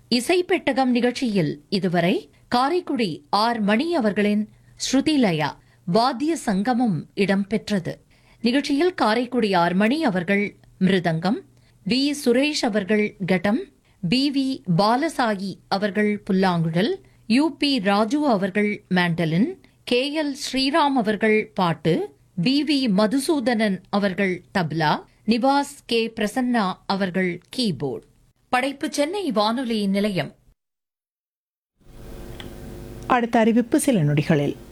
இசைப்பெட்டகம் நிகழ்ச்சியில் இதுவரை காரைக்குடி ஆர் மணி அவர்களின் ஸ்ருதிலயா வாத்திய சங்கமம் இடம்பெற்றது நிகழ்ச்சியில் காரைக்குடி ஆர் மணி அவர்கள் மிருதங்கம் வி சுரேஷ் அவர்கள் கட்டம் பி வி பாலசாயி அவர்கள் புல்லாங்குழல் யு பி ராஜு அவர்கள் மேண்டலின் கே எல் ஸ்ரீராம் அவர்கள் பாட்டு பி வி மதுசூதனன் அவர்கள் தப்லா நிவாஸ் கே பிரசன்னா அவர்கள் கீபோர்ட் படைப்பு சென்னை வானொலி நிலையம் அடுத்த அறிவிப்பு சில நொடிகளில்